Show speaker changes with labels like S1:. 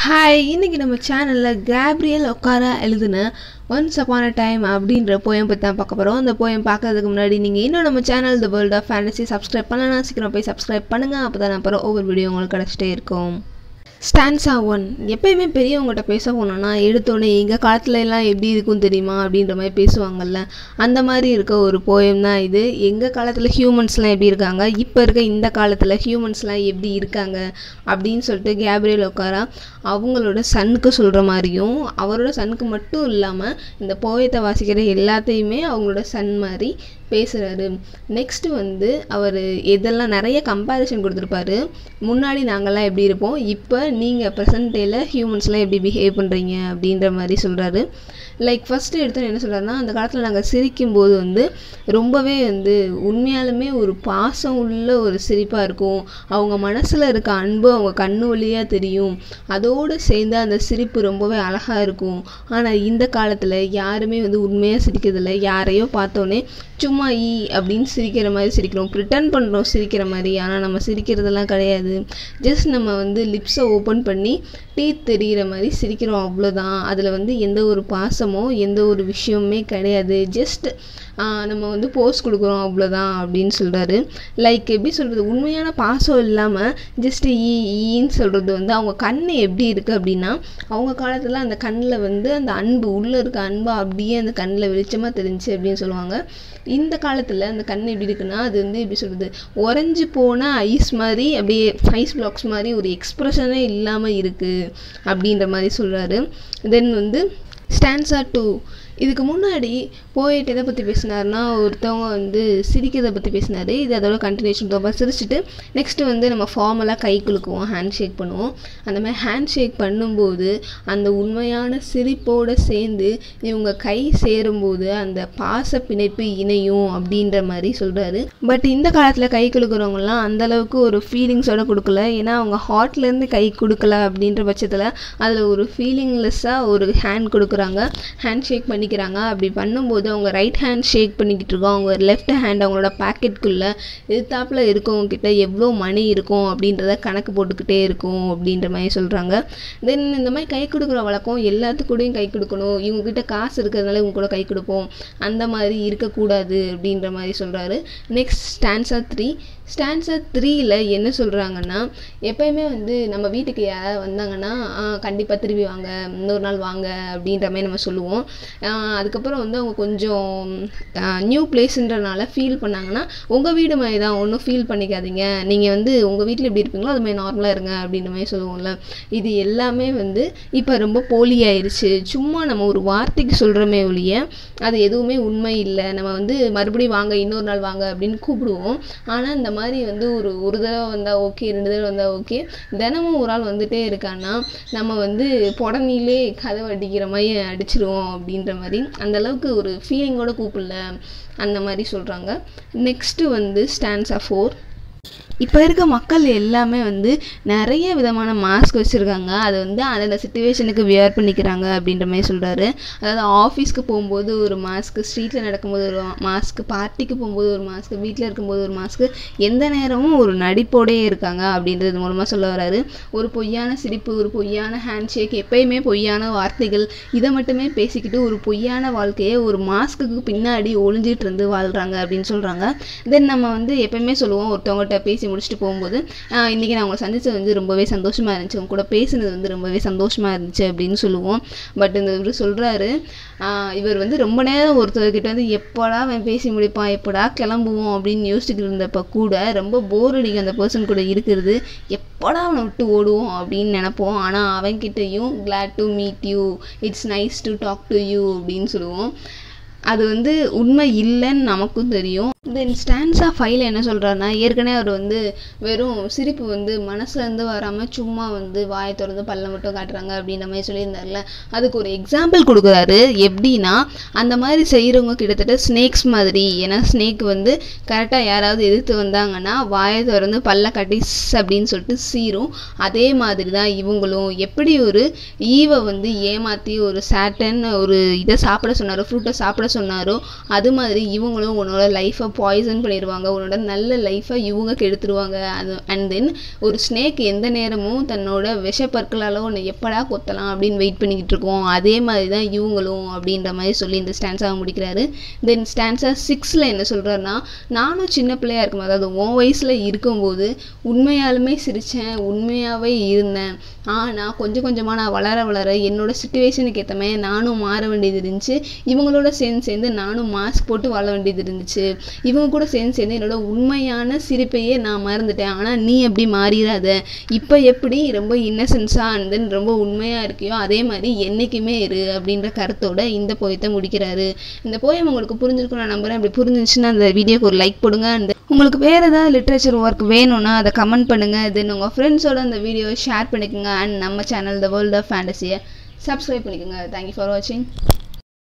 S1: hi இன்னைக்கு நம்ம சேனலில் கேப்ரியல் ஒக்காரா எழுதின ஒன்ஸ் அப்பான டைம் அப்படின்ற போயம் பற்றி தான் பார்க்க போகிறோம் அந்த போயம் பார்க்கறதுக்கு முன்னாடி நீங்கள் இன்னும் நம்ம channel the world of fantasy subscribe பண்ணலாம் சீக்கிரம் போய் சப்ஸ்கிரைப் பண்ணுங்கள் அப்போ தான் அப்புறம் ஒவ்வொரு வீடியோ உங்களுக்கு கிடச்சிட்டே இருக்கும் ஸ்டான்ஸா ஒன் எப்பயுமே பெரியவங்ககிட்ட பேச போனோம்னா எடுத்தோடனே எங்கள் காலத்துல எல்லாம் எப்படி இருக்கும் தெரியுமா அப்படின்ற மாதிரி பேசுவாங்கல்ல அந்த மாதிரி இருக்க ஒரு போயம் தான் இது எங்கள் காலத்தில் ஹியூமன்ஸ்லாம் எப்படி இருக்காங்க இப்போ இருக்க இந்த காலத்தில் ஹியூமன்ஸ்லாம் எப்படி இருக்காங்க அப்படின்னு சொல்லிட்டு கேப்ரியல் உட்காரா அவங்களோட சன்னுக்கு சொல்கிற மாதிரியும் அவரோட சன்னுக்கு மட்டும் இல்லாமல் இந்த போயத்தை வாசிக்கிற எல்லாத்தையுமே அவங்களோட சன் மாதிரி பேசுகிறாரு நெக்ஸ்ட் வந்து அவர் இதெல்லாம் நிறைய கம்பேரிஷன் கொடுத்துருப்பாரு முன்னாடி நாங்கள்லாம் எப்படி இருப்போம் இப்போ நீங்கள் ப்ரெசன்ட் டேயில் ஹியூமன்ஸ்லாம் எப்படி பிஹேவ் பண்ணுறீங்க அப்படின்ற மாதிரி சொல்கிறாரு லைக் ஃபஸ்ட்டு எடுத்தோன்னு என்ன சொல்கிறாருன்னா அந்த காலத்தில் நாங்கள் சிரிக்கும்போது வந்து ரொம்பவே வந்து உண்மையாலுமே ஒரு பாசம் உள்ள ஒரு சிரிப்பாக இருக்கும் அவங்க மனசில் இருக்க அன்பு அவங்க கண்ணு வழியாக தெரியும் அதோடு சேர்ந்து அந்த சிரிப்பு ரொம்பவே அழகாக இருக்கும் ஆனால் இந்த காலத்தில் யாருமே வந்து உண்மையாக சிரிக்கிறதில்ல யாரையோ பார்த்தோன்னே சும்மா ஈ அப்படின்னு சிரிக்கிற மாதிரி சிரிக்கிறோம் ப்ரிட்டன் பண்ணுறோம் சிரிக்கிற மாதிரி ஆனால் நம்ம சிரிக்கிறதெல்லாம் கிடையாது ஜஸ்ட் நம்ம வந்து லிப்ஸை ஓப்பன் பண்ணி டீத் தெரிகிற மாதிரி சிரிக்கிறோம் அவ்வளோதான் அதில் வந்து எந்த ஒரு பாசமோ எந்த ஒரு விஷயமுமே கிடையாது ஜஸ்ட் நம்ம வந்து போஸ் கொடுக்குறோம் அவ்வளோதான் அப்படின்னு சொல்கிறாரு லைக் எப்படி சொல்கிறது உண்மையான பாசம் இல்லாமல் ஜஸ்ட் ஈ ஈன்னு சொல்கிறது வந்து அவங்க கண் எப்படி இருக்குது அப்படின்னா அவங்க காலத்தில் அந்த கண்ணில் வந்து அந்த அன்பு உள்ளே இருக்க அன்பு அப்படியே அந்த கண்ணில் வெளிச்சமாக தெரிஞ்சு அப்படின்னு சொல்லுவாங்க இந்த காலத்தில் அந்த கண் எப்படி இருக்குன்னா அது வந்து எப்படி சொல்கிறது உறைஞ்சி போன ஐஸ் மாதிரி அப்படியே ஐஸ் பிளாக்ஸ் மாதிரி ஒரு எக்ஸ்ப்ரெஷனே இல்லாமல் இருக்குது அப்படின்ற மாதிரி சொல்கிறாரு தென் வந்து ஸ்டான்ஸா டூ இதுக்கு முன்னாடி போயிட்டு எதை பற்றி பேசினார்னா ஒருத்தவங்க வந்து சிரிக்கிறத பற்றி பேசினார் இது அதோட கண்டினியூஷன் ரொம்ப சிரிச்சுட்டு நெக்ஸ்ட்டு வந்து நம்ம ஃபார்மலாக கை குலுக்குவோம் ஹேண்ட் ஷேக் பண்ணுவோம் அந்த மாதிரி ஹேண்ட் ஷேக் பண்ணும்போது அந்த உண்மையான சிரிப்போடு சேர்ந்து இவங்க கை சேரும்போது அந்த பாச பிணைப்பு இணையும் அப்படின்ற மாதிரி சொல்கிறாரு பட் இந்த காலத்தில் கை குலுக்குறவங்கலாம் அந்தளவுக்கு ஒரு ஃபீலிங்ஸோட கொடுக்கல ஏன்னா அவங்க ஹார்ட்லேருந்து கை கொடுக்கல அப்படின்ற பட்சத்தில் அதில் ஒரு ஃபீலிங்லெஸ்ஸாக ஒரு ஹேண்ட் கொடுக்குறாங்க ஹேண்ட் ஷேக் பண்ணிக்கிறாங்க அப்படி பண்ணும்போது அவங்க ரைட் ஹேண்ட் ஷேக் பண்ணிக்கிட்டு இருக்கோம் அவங்க லெஃப்ட் ஹேண்ட் அவங்களோட பாக்கெட்டுக்குள்ளே எதிர்த்தாப்பில் இருக்கவங்க கிட்ட எவ்வளோ மணி இருக்கும் அப்படின்றத கணக்கு போட்டுக்கிட்டே இருக்கும் அப்படின்ற மாதிரி சொல்கிறாங்க தென் இந்த மாதிரி கை கொடுக்குற வழக்கம் எல்லாத்துக்கூடையும் கை கொடுக்கணும் இவங்ககிட்ட காசு இருக்கிறதுனால இவங்க கூட கை கொடுப்போம் அந்த மாதிரி இருக்கக்கூடாது அப்படின்ற மாதிரி சொல்கிறாரு நெக்ஸ்ட் ஸ்டான்ஸா த்ரீ ஸ்டான்ஸா த்ரீயில் என்ன சொல்கிறாங்கன்னா எப்பயுமே வந்து நம்ம வீட்டுக்கு யாராவது வந்தாங்கன்னா கண்டிப்பாக திரும்பி வாங்க இன்னொரு நாள் வாங்க அப்படின்ற மாதிரி நம்ம சொல்லுவோம் அதுக்கப்புறம் வந்து அவங்க கொஞ்சம் நியூ பிளேஸுன்றனால ஃபீல் பண்ணாங்கன்னா உங்கள் வீடு மாதிரி தான் ஒன்றும் ஃபீல் பண்ணிக்காதீங்க நீங்கள் வந்து உங்கள் வீட்டில் எப்படி இருப்பீங்களோ அது மாதிரி நார்மலாக இருங்க அப்படின்ற மாதிரி சொல்லுவோம்ல இது எல்லாமே வந்து இப்போ ரொம்ப போலி ஆயிடுச்சு சும்மா நம்ம ஒரு வார்த்தைக்கு சொல்கிறோமே ஒழிய அது எதுவுமே உண்மை இல்லை நம்ம வந்து மறுபடியும் வாங்க இன்னொரு நாள் வாங்க அப்படின்னு கூப்பிடுவோம் ஆனால் இந்த மாதிரி வந்து ஒரு ஒரு தடவை வந்தால் ஓகே ரெண்டு தடவை வந்தால் ஓகே தினமும் ஒரு ஆள் வந்துகிட்டே இருக்கான்னா நம்ம வந்து புடனிலே கதவை அடிக்கிற மாதிரி அடிச்சிருவோம் அப்படின்ற மாதிரி அந்தளவுக்கு ஒரு ஃபீலிங்கோட கூப்பிடல அந்த மாதிரி சொல்கிறாங்க நெக்ஸ்ட்டு வந்து ஸ்டான்ஸா ஃபோர் இப்போ இருக்க மக்கள் எல்லாமே வந்து நிறைய விதமான மாஸ்க் வச்சுருக்காங்க அதை வந்து அந்தந்த சுச்சுவேஷனுக்கு வியர் பண்ணிக்கிறாங்க அப்படின்ற மாதிரி சொல்கிறாரு அதாவது ஆஃபீஸ்க்கு போகும்போது ஒரு மாஸ்க்கு ஸ்ட்ரீட்டில் நடக்கும்போது ஒரு மாஸ்க் பார்ட்டிக்கு போகும்போது ஒரு மாஸ்க் வீட்டில் இருக்கும்போது ஒரு மாஸ்க்கு எந்த நேரமும் ஒரு நடிப்போடே இருக்காங்க அப்படின்றது மூலமாக சொல்ல வராரு ஒரு பொய்யான சிரிப்பு ஒரு பொய்யான ஹேண்ட் ஷேக் எப்பயுமே பொய்யான வார்த்தைகள் இதை மட்டுமே பேசிக்கிட்டு ஒரு பொய்யான வாழ்க்கையை ஒரு மாஸ்க்குக்கு பின்னாடி ஒளிஞ்சிட்டு இருந்து வாழ்கிறாங்க அப்படின்னு சொல்கிறாங்க தென் நம்ம வந்து எப்பயுமே சொல்லுவோம் ஒருத்தவங்ககிட்ட பேசி பேசி முடிச்சுட்டு போகும்போது இன்றைக்கி நான் உங்களை சந்தித்தது வந்து ரொம்பவே சந்தோஷமாக இருந்துச்சு உங்க கூட பேசுனது வந்து ரொம்பவே சந்தோஷமாக இருந்துச்சு அப்படின்னு சொல்லுவோம் பட் இந்த இவர் சொல்கிறாரு இவர் வந்து ரொம்ப நேரம் ஒருத்தர்கிட்ட வந்து எப்படா அவன் பேசி முடிப்பான் எப்படா கிளம்புவோம் அப்படின்னு யோசிச்சுக்கிட்டு இருந்தப்போ கூட ரொம்ப போர் அடிக்கும் அந்த பர்சன் கூட இருக்கிறது எப்படா அவனை விட்டு ஓடுவோம் அப்படின்னு நினப்போம் ஆனால் அவன்கிட்டையும் glad to meet you it's nice to talk to you அப்படின்னு சொல்லுவோம் அது வந்து உண்மை இல்லைன்னு நமக்கும் தெரியும் தென் ஸ்டான்ஸா ஃபைவ்ல என்ன சொல்கிறாருன்னா ஏற்கனவே அவர் வந்து வெறும் சிரிப்பு வந்து மனசுலேருந்து வராமல் சும்மா வந்து வாயை திறந்து பல்ல மட்டும் காட்டுறாங்க அப்படின்ற மாதிரி சொல்லியிருந்தார்ல அதுக்கு ஒரு எக்ஸாம்பிள் கொடுக்குறாரு எப்படின்னா அந்த மாதிரி செய்கிறவங்க கிட்டத்தட்ட ஸ்னேக்ஸ் மாதிரி ஏன்னா ஸ்னேக் வந்து கரெக்டாக யாராவது எதிர்த்து வந்தாங்கன்னா வாயை திறந்து பல்ல காட்டி அப்படின்னு சொல்லிட்டு சீரும் அதே மாதிரி தான் இவங்களும் எப்படி ஒரு ஈவை வந்து ஏமாற்றி ஒரு சேட்டன் ஒரு இதை சாப்பிட சொன்னார் ஃப்ரூட்டை சாப்பிட சொன்னாரோ அது மாதிரி இவங்களும் உன்னோட லைஃப்பை பாய்சன் பண்ணிடுவாங்க உன்னோட நல்ல லைஃப்பை இவங்க கெடுத்துருவாங்க அது அண்ட் தென் ஒரு ஸ்னேக் எந்த நேரமும் தன்னோட விஷப்பற்களால் உன்னை எப்படா கொத்தலாம் அப்படின்னு வெயிட் பண்ணிக்கிட்டு இருக்கோம் அதே மாதிரி தான் இவங்களும் அப்படின்ற மாதிரி சொல்லி இந்த ஸ்டான்ஸாக முடிக்கிறாரு தென் ஸ்டான்ஸா சிக்ஸில் என்ன சொல்கிறாருன்னா நானும் சின்ன பிள்ளையா இருக்கும் அதாவது உன் வயசில் இருக்கும்போது உண்மையாலுமே சிரித்தேன் உண்மையாகவே இருந்தேன் ஆனால் கொஞ்சம் கொஞ்சமாக நான் வளர வளர என்னோட சுச்சுவேஷனுக்கு ஏற்ற மாதிரி நானும் மாற வேண்டியது இருந்துச்சு இவங்களோட சேர்ந்து சேர்ந்து நானும் மாஸ்க் போட்டு வாழ வேண்டியது இருந்துச்சு இவங்க கூட சேர்ந்து சேர்ந்து என்னோட உண்மையான சிரிப்பையே நான் மறந்துட்டேன் ஆனால் நீ அப்படி மாறிடாத இப்போ எப்படி ரொம்ப இன்னசென்ஸாக அண்ட் தென் ரொம்ப உண்மையாக இருக்கியோ அதே மாதிரி என்றைக்குமே இரு அப்படின்ற கருத்தோட இந்த போயத்தை முடிக்கிறாரு இந்த போயம் உங்களுக்கு புரிஞ்சிருக்கும் நான் நம்புறேன் அப்படி புரிஞ்சிச்சுன்னா அந்த வீடியோக்கு ஒரு லைக் போடுங்க அந்த உங்களுக்கு வேறு ஏதாவது லிட்ரேச்சர் ஒர்க் வேணும்னா அதை கமெண்ட் பண்ணுங்கள் தென் உங்கள் ஃப்ரெண்ட்ஸோட அந்த வீடியோவை ஷேர் பண்ணிக்கோங்க அண்ட் நம்ம சேனல் த வேர்ல்ட் ஆஃப் ஃபேண்டசியை சப்ஸ்கிரைப் பண்ணிக்கோங்க தேங்க்யூ ஃபார் வாட்சிங்